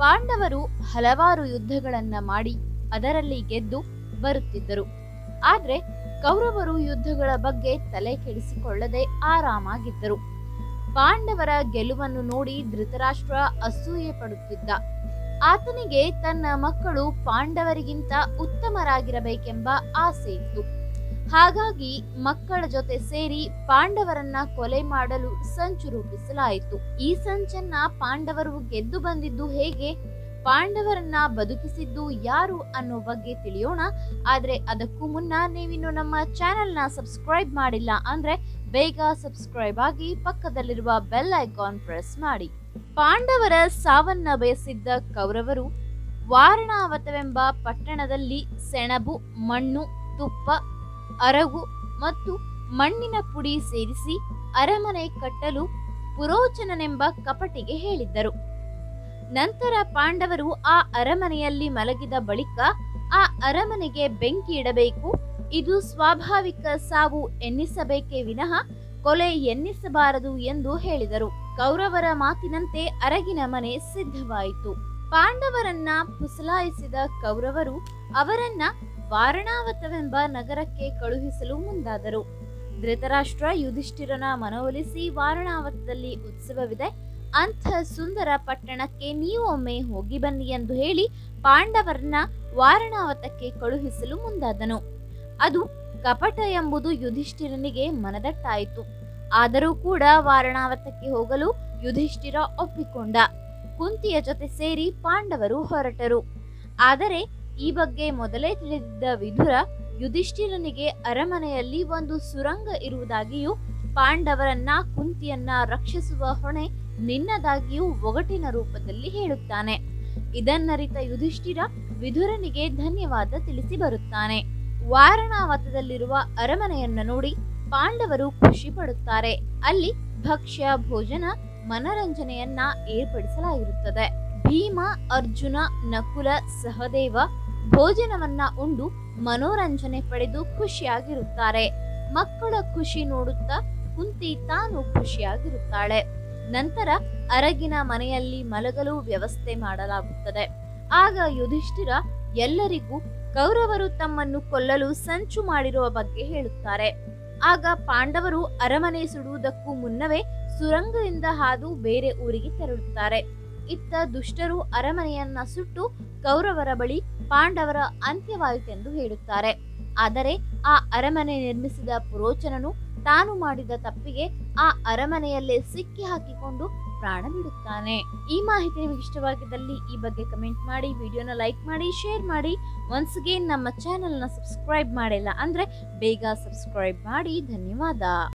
ಪಾಂಡವರು ಹಲವಾರು ಯುದ್ಧಗಳನ್ನ ಮಾಡಿ ಅದರಲ್ಲಿ ಗೆದ್ದು ಬರುತ್ತಿದ್ದರು ಆದ್ರೆ ಕೌರವರು ಯುದ್ಧಗಳ ಬಗ್ಗೆ ತಲೆ ಕೆಡಿಸಿಕೊಳ್ಳದೆ ಆರಾಮಾಗಿದ್ದರು ಪಾಂಡವರ ಗೆಲುವನ್ನು ನೋಡಿ ಧೃತರಾಷ್ಟ್ರ ಅಸೂಯೆ ಪಡುತ್ತಿದ್ದ ಆತನಿಗೆ ತನ್ನ ಮಕ್ಕಳು ಪಾಂಡವರಿಗಿಂತ ಉತ್ತಮರಾಗಿರಬೇಕೆಂಬ ಆಸೆ ಇತ್ತು ಹಾಗಾಗಿ ಮಕ್ಕಳ ಜೊತೆ ಸೇರಿ ಪಾಂಡವರನ್ನ ಕೊಲೆ ಮಾಡಲು ಸಂಚು ರೂಪಿಸಲಾಯಿತು ಈ ಸಂಚನ್ನ ಪಾಂಡವರು ಗೆದ್ದು ಬಂದಿದ್ದು ಹೇಗೆ ಪಾಂಡವರನ್ನ ಬದುಕಿಸಿದ್ದು ಯಾರು ಅನ್ನೋ ಬಗ್ಗೆ ತಿಳಿಯೋಣ ಆದ್ರೆ ಅದಕ್ಕೂ ಮುನ್ನ ನೀವಿನ್ನು ನಮ್ಮ ಚಾನೆಲ್ನ ಸಬ್ಸ್ಕ್ರೈಬ್ ಮಾಡಿಲ್ಲ ಅಂದ್ರೆ ಬೇಗ ಸಬ್ಸ್ಕ್ರೈಬ್ ಆಗಿ ಪಕ್ಕದಲ್ಲಿರುವ ಬೆಲ್ ಐಕಾನ್ ಪ್ರೆಸ್ ಮಾಡಿ ಪಾಂಡವರ ಸಾವನ್ನ ಬಯಸಿದ್ದ ಕೌರವರು ವಾರಣಾವತವೆಂಬ ಪಟ್ಟಣದಲ್ಲಿ ಸೆಣಬು ಮಣ್ಣು ತುಪ್ಪ ಅರಗು ಮತ್ತು ಮಣ್ಣಿನ ಪುಡಿ ಸೇರಿಸಿ ಅರಮನೆ ಕಟ್ಟಲು ಪುರೋಚನನೆಂಬ ಕಪಟಿಗೆ ಹೇಳಿದ್ದರು ನಂತರ ಪಾಂಡವರು ಆ ಅರಮನೆಯಲ್ಲಿ ಮಲಗಿದ ಬಳಿಕ ಆ ಅರಮನೆಗೆ ಬೆಂಕಿ ಇಡಬೇಕು ಇದು ಸ್ವಾಭಾವಿಕ ಸಾವು ಎನ್ನಿಸಬೇಕೇ ವಿನಃ ಕೊಲೆ ಎನ್ನಿಸಬಾರದು ಎಂದು ಹೇಳಿದರು ಕೌರವರ ಮಾತಿನಂತೆ ಅರಗಿನ ಮನೆ ಸಿದ್ಧವಾಯಿತು ಪಾಂಡವರನ್ನ ಪುಸಲಾಯಿಸಿದ ಕೌರವರು ಅವರನ್ನ ವಾರಣಾವತವೆಂಬ ನಗರಕ್ಕೆ ಕಳುಹಿಸಲು ಮುಂದಾದರು ಧೃತರಾಷ್ಟ್ರ ಯುಧಿಷ್ಠಿರನ ಮನವೊಲಿಸಿ ವಾರಣಾವತದಲ್ಲಿ ಉತ್ಸವವಿದೆ ಅಂಥ ಸುಂದರ ಪಟ್ಟಣಕ್ಕೆ ನೀವೊಮ್ಮೆ ಹೋಗಿ ಬನ್ನಿ ಎಂದು ಹೇಳಿ ಪಾಂಡವರನ್ನ ವಾರಣಾವತಕ್ಕೆ ಕಳುಹಿಸಲು ಮುಂದಾದನು ಅದು ಕಪಟ ಎಂಬುದು ಯುಧಿಷ್ಠಿರನಿಗೆ ಮನದಟ್ಟಾಯಿತು ಆದರೂ ಕೂಡ ವಾರಣಾವತಕ್ಕೆ ಹೋಗಲು ಯುಧಿಷ್ಠಿರ ಒಪ್ಪಿಕೊಂಡ ಕುಂತಿಯ ಜೊತೆ ಸೇರಿ ಪಾಂಡವರು ಹೊರಟರು ಆದರೆ ಈ ಬಗ್ಗೆ ಮೊದಲೇ ತಿಳಿದಿದ್ದ ವಿದುರ ಯುಧಿಷ್ಠಿರನಿಗೆ ಅರಮನೆಯಲ್ಲಿ ಒಂದು ಸುರಂಗ ಇರುವುದಾಗಿಯೂ ಪಾಂಡವರನ್ನ ಕುಂತಿಯನ್ನ ರಕ್ಷಿಸುವ ಹೊಣೆ ನಿನ್ನದಾಗಿಯೂ ಒಗಟಿನ ರೂಪದಲ್ಲಿ ಹೇಳುತ್ತಾನೆ ಇದನ್ನರಿತ ಯುಧಿಷ್ಠಿರ ವಿದುರನಿಗೆ ಧನ್ಯವಾದ ತಿಳಿಸಿ ಬರುತ್ತಾನೆ ವಾರಣಾವತದಲ್ಲಿರುವ ಅರಮನೆಯನ್ನ ನೋಡಿ ಪಾಂಡವರು ಖುಷಿ ಪಡುತ್ತಾರೆ ಅಲ್ಲಿ ಭಕ್ಷ್ಯ ಭೋಜನ ಮನರಂಜನೆಯನ್ನ ಏರ್ಪಡಿಸಲಾಗಿರುತ್ತದೆ ಭೀಮ ಅರ್ಜುನ ನಕುಲ ಸಹದೇವ ಭೋಜನವನ್ನ ಉಂಡು ಮನೋರಂಜನೆ ಪಡೆದು ಖುಷಿಯಾಗಿರುತ್ತಾರೆ ಮಕ್ಕಳ ಖುಷಿ ನೋಡುತ್ತಾ ಕುಂತಿ ತಾನು ಖುಷಿಯಾಗಿರುತ್ತಾಳೆ ನಂತರ ಅರಗಿನ ಮನೆಯಲ್ಲಿ ಮಲಗಲು ವ್ಯವಸ್ಥೆ ಮಾಡಲಾಗುತ್ತದೆ ಆಗ ಯುಧಿಷ್ಠಿರ ಎಲ್ಲರಿಗೂ ಕೌರವರು ತಮ್ಮನ್ನು ಕೊಲ್ಲಲು ಸಂಚು ಮಾಡಿರುವ ಬಗ್ಗೆ ಹೇಳುತ್ತಾರೆ ಆಗ ಪಾಂಡವರು ಅರಮನೆ ಸುಡುವುದಕ್ಕೂ ಮುನ್ನವೇ ಸುರಂಗದಿಂದ ಹಾದು ಬೇರೆ ಊರಿಗೆ ತೆರಳುತ್ತಾರೆ ಇತ್ತ ದುಷ್ಟರು ಅರಮನೆಯನ್ನ ಸುಟ್ಟು ಕೌರವರ ಬಳಿ ಪಾಂಡವರ ಅಂತ್ಯವಾಯಿತೆಂದು ಹೇಳುತ್ತಾರೆ ಆದರೆ ಆ ಅರಮನೆ ನಿರ್ಮಿಸಿದ ಪುರೋಚನನು ತಾನು ಮಾಡಿದ ತಪ್ಪಿಗೆ ಆ ಅರಮನೆಯಲ್ಲೇ ಸಿಕ್ಕಿ ಹಾಕಿಕೊಂಡು ಪ್ರಾಣ ಬಿಡುತ್ತಾನೆ ಈ ಮಾಹಿತಿ ನಿಮಗೆ ಇಷ್ಟವಾಗಿದ್ದಲ್ಲಿ ಈ ಬಗ್ಗೆ ಕಮೆಂಟ್ ಮಾಡಿ ವಿಡಿಯೋನ ಲೈಕ್ ಮಾಡಿ ಶೇರ್ ಮಾಡಿ ಒನ್ಸ್ ಅಗೇನ್ ನಮ್ಮ ಚಾನೆಲ್ನ ಸಬ್ಸ್ಕ್ರೈಬ್ ಮಾಡಿಲ್ಲ ಅಂದ್ರೆ ಬೇಗ ಸಬ್ಸ್ಕ್ರೈಬ್ ಮಾಡಿ ಧನ್ಯವಾದ